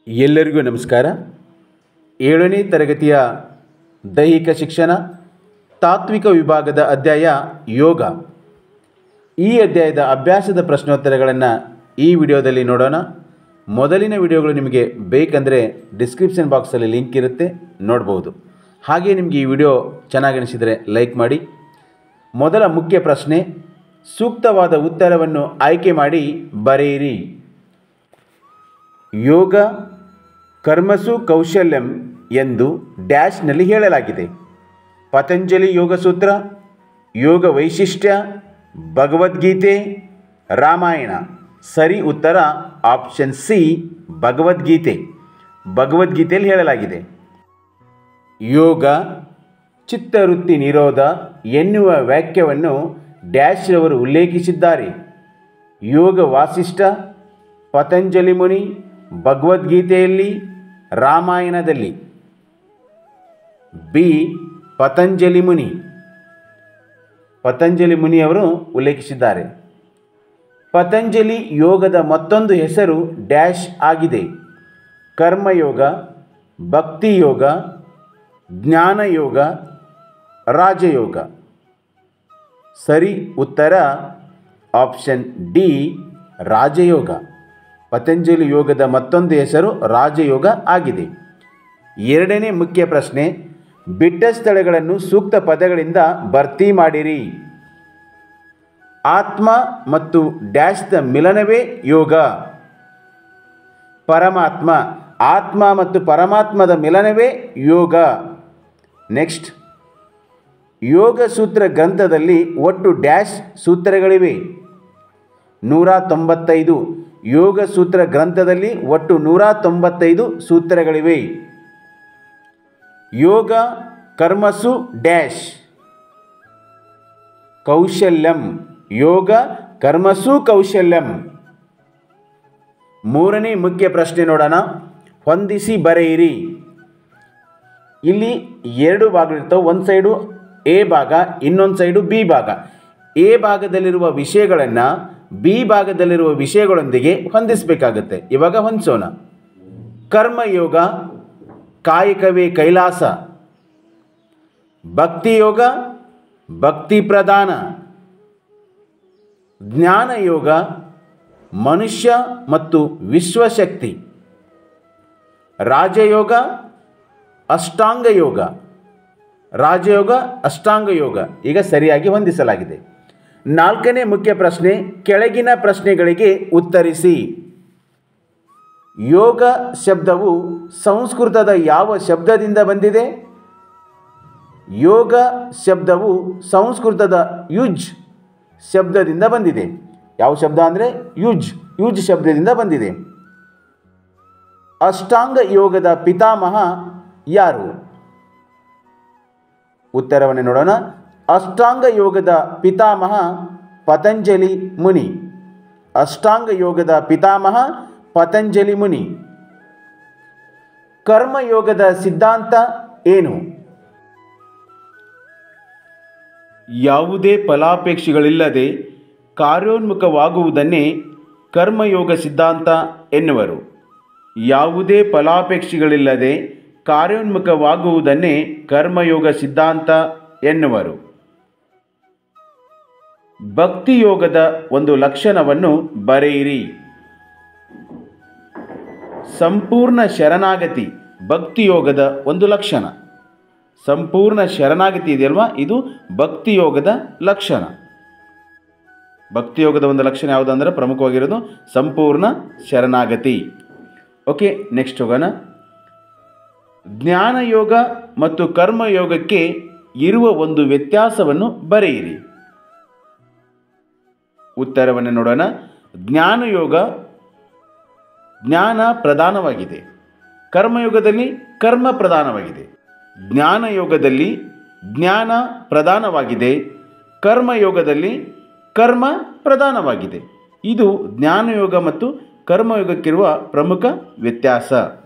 ಎಲ್ಲರಿಗೂ ನಮಸ್ಕಾರ ಏಳನೇ ತರಗತಿಯ ದೈಹಿಕ ಶಿಕ್ಷಣ ತಾತ್ವಿಕ ವಿಭಾಗದ ಅಧ್ಯಾಯ ಯೋಗ ಈ ಅಧ್ಯಾಯದ ಅಭ್ಯಾಸದ ಪ್ರಶ್ನೋತ್ತರಗಳನ್ನು ಈ ವಿಡಿಯೋದಲ್ಲಿ ನೋಡೋಣ ಮೊದಲಿನ ವಿಡಿಯೋಗಳು ನಿಮಗೆ ಬೇಕಂದರೆ ಡಿಸ್ಕ್ರಿಪ್ಷನ್ ಬಾಕ್ಸಲ್ಲಿ ಲಿಂಕ್ ಇರುತ್ತೆ ನೋಡ್ಬೋದು ಹಾಗೆ ನಿಮಗೆ ಈ ವಿಡಿಯೋ ಚೆನ್ನಾಗಿ ಅನಿಸಿದರೆ ಲೈಕ್ ಮಾಡಿ ಮೊದಲ ಮುಖ್ಯ ಪ್ರಶ್ನೆ ಸೂಕ್ತವಾದ ಉತ್ತರವನ್ನು ಆಯ್ಕೆ ಮಾಡಿ ಬರೆಯಿರಿ ಯೋಗ ಕರ್ಮಸು ಕೌಶಲ್ಯಂ ಎಂದು ಡ್ಯಾಶ್ನಲ್ಲಿ ಹೇಳಲಾಗಿದೆ ಪತಂಜಲಿ ಯೋಗಸೂತ್ರ ಯೋಗ ವೈಶಿಷ್ಟ್ಯ ಭಗವದ್ಗೀತೆ ರಾಮಾಯಣ ಸರಿ ಉತ್ತರ ಆಪ್ಷನ್ ಸಿ ಭಗವದ್ಗೀತೆ ಭಗವದ್ಗೀತೆಯಲ್ಲಿ ಹೇಳಲಾಗಿದೆ ಯೋಗ ಚಿತ್ತವೃತ್ತಿ ನಿರೋಧ ಎನ್ನುವ ವಾಕ್ಯವನ್ನು ಡ್ಯಾಶ್ ರವರು ಉಲ್ಲೇಖಿಸಿದ್ದಾರೆ ಯೋಗ ವಾಸಿಷ್ಠ ಪತಂಜಲಿ ಮುನಿ ಭಗವದ್ಗೀತೆಯಲ್ಲಿ ರಾಮಾಯಣದಲ್ಲಿ ಬಿ ಪತಂಜಲಿ ಮುನಿ ಪತಂಜಲಿ ಮುನಿಯವರು ಉಲ್ಲೇಖಿಸಿದ್ದಾರೆ ಪತಂಜಲಿ ಯೋಗದ ಮತ್ತೊಂದು ಹೆಸರು ಡ್ಯಾಶ್ ಆಗಿದೆ ಕರ್ಮಯೋಗ ಭಕ್ತಿಯೋಗ ಜ್ಞಾನಯೋಗ ರಾಜಯೋಗ ಸರಿ ಉತ್ತರ ಆಪ್ಷನ್ ಡಿ ರಾಜಯೋಗ ಪತಂಜಲಿ ಯೋಗದ ಮತ್ತೊಂದು ಹೆಸರು ರಾಜಯೋಗ ಆಗಿದೆ ಎರಡನೇ ಮುಖ್ಯ ಪ್ರಶ್ನೆ ಬಿಟ್ಟ ಸ್ಥಳಗಳನ್ನು ಸೂಕ್ತ ಪದಗಳಿಂದ ಭರ್ತಿ ಮಾಡಿರಿ ಆತ್ಮ ಮತ್ತು ಡ್ಯಾಶ್ದ ಮಿಲನವೇ ಯೋಗ ಪರಮಾತ್ಮ ಆತ್ಮ ಮತ್ತು ಪರಮಾತ್ಮದ ಮಿಲನವೇ ಯೋಗ ನೆಕ್ಸ್ಟ್ ಯೋಗ ಸೂತ್ರ ಗ್ರಂಥದಲ್ಲಿ ಒಟ್ಟು ಡ್ಯಾಶ್ ಸೂತ್ರಗಳಿವೆ ನೂರ ತೊಂಬತ್ತೈದು ಯೋಗ ಸೂತ್ರ ಗ್ರಂಥದಲ್ಲಿ ಒಟ್ಟು ನೂರ ತೊಂಬತ್ತೈದು ಸೂತ್ರಗಳಿವೆ ಯೋಗ ಕರ್ಮಸು ಡ್ಯಾಶ್ ಕೌಶಲ್ಯಂ ಯೋಗ ಕರ್ಮಸು ಕೌಶಲ್ಯಂ ಮೂರನೇ ಮುಖ್ಯ ಪ್ರಶ್ನೆ ನೋಡೋಣ ಹೊಂದಿಸಿ ಬರೆಯಿರಿ ಇಲ್ಲಿ ಎರಡು ಭಾಗಗಳಿರ್ತವೆ ಒಂದು ಸೈಡು ಎ ಭಾಗ ಇನ್ನೊಂದು ಸೈಡು ಬಿ ಭಾಗ ಎ ಭಾಗದಲ್ಲಿರುವ ವಿಷಯಗಳನ್ನು ಬಿ ಭಾಗದಲ್ಲಿರುವ ವಿಷಯಗಳೊಂದಿಗೆ ಹೊಂದಿಸಬೇಕಾಗುತ್ತೆ ಇವಾಗ ಹೊಂದಿಸೋಣ ಕರ್ಮಯೋಗ ಕಾಯಕವೇ ಕೈಲಾಸ ಭಕ್ತಿಯೋಗ ಭಕ್ತಿ ಪ್ರಧಾನ ಜ್ಞಾನಯೋಗ ಮನುಷ್ಯ ಮತ್ತು ವಿಶ್ವಶಕ್ತಿ ರಾಜಯೋಗ ಅಷ್ಟಾಂಗ ಯೋಗ ರಾಜಯೋಗ ಅಷ್ಟಾಂಗ ಯೋಗ ಈಗ ಸರಿಯಾಗಿ ಹೊಂದಿಸಲಾಗಿದೆ ನಾಲ್ಕನೇ ಮುಖ್ಯ ಪ್ರಶ್ನೆ ಕೆಳಗಿನ ಪ್ರಶ್ನೆಗಳಿಗೆ ಉತ್ತರಿಸಿ ಯೋಗ ಶಬ್ದವು ಸಂಸ್ಕೃತದ ಯಾವ ಶಬ್ದದಿಂದ ಬಂದಿದೆ ಯೋಗ ಶಬ್ದವು ಸಂಸ್ಕೃತದ ಯುಜ್ ಶಬ್ದದಿಂದ ಬಂದಿದೆ ಯಾವ ಶಬ್ದ ಅಂದರೆ ಯುಜ್ ಯುಜ್ ಶಬ್ದದಿಂದ ಬಂದಿದೆ ಅಷ್ಟಾಂಗ ಯೋಗದ ಪಿತಾಮಹ ಯಾರು ಉತ್ತರವನ್ನು ನೋಡೋಣ ಅಷ್ಟಾಂಗ ಯೋಗದ ಪಿತಾಮಹ ಪತಂಜಲಿ ಮುನಿ ಅಷ್ಟಾಂಗ ಯೋಗದ ಪಿತಾಮಹ ಪತಂಜಲಿ ಮುನಿ ಕರ್ಮಯೋಗದ ಸಿದ್ಧಾಂತ ಏನು ಯಾವುದೇ ಫಲಾಪೇಕ್ಷೆಗಳಿಲ್ಲದೆ ಕಾರ್ಯೋನ್ಮುಖವಾಗುವುದನ್ನೇ ಕರ್ಮಯೋಗ ಸಿದ್ಧಾಂತ ಎನ್ನುವರು ಯಾವುದೇ ಫಲಾಪೇಕ್ಷೆಗಳಿಲ್ಲದೆ ಕಾರ್ಯೋನ್ಮುಖವಾಗುವುದನ್ನೇ ಕರ್ಮಯೋಗ ಸಿದ್ಧಾಂತ ಎನ್ನುವರು ಭಕ್ತಿಯೋಗದ ಒಂದು ಲಕ್ಷಣವನ್ನು ಬರೆಯಿರಿ ಸಂಪೂರ್ಣ ಶರಣಾಗತಿ ಭಕ್ತಿಯೋಗದ ಒಂದು ಲಕ್ಷಣ ಸಂಪೂರ್ಣ ಶರಣಾಗತಿ ಇದೆಯಲ್ವಾ ಇದು ಭಕ್ತಿಯೋಗದ ಲಕ್ಷಣ ಭಕ್ತಿಯೋಗದ ಒಂದು ಲಕ್ಷಣ ಯಾವುದಂದ್ರೆ ಪ್ರಮುಖವಾಗಿರೋದು ಸಂಪೂರ್ಣ ಶರಣಾಗತಿ ಓಕೆ ನೆಕ್ಸ್ಟ್ ಹೋಗೋಣ ಜ್ಞಾನಯೋಗ ಮತ್ತು ಕರ್ಮಯೋಗಕ್ಕೆ ಇರುವ ಒಂದು ವ್ಯತ್ಯಾಸವನ್ನು ಬರೆಯಿರಿ ಉತ್ತರವನ್ನು ನೋಡೋಣ ಜ್ಞಾನಯೋಗ ಜ್ಞಾನ ಪ್ರಧಾನವಾಗಿದೆ ಕರ್ಮಯೋಗದಲ್ಲಿ ಕರ್ಮ ಪ್ರಧಾನವಾಗಿದೆ ಜ್ಞಾನಯೋಗದಲ್ಲಿ ಜ್ಞಾನ ಪ್ರಧಾನವಾಗಿದೆ ಕರ್ಮಯೋಗದಲ್ಲಿ ಕರ್ಮ ಪ್ರಧಾನವಾಗಿದೆ ಇದು ಜ್ಞಾನಯೋಗ ಮತ್ತು ಕರ್ಮಯೋಗಕ್ಕಿರುವ ಪ್ರಮುಖ ವ್ಯತ್ಯಾಸ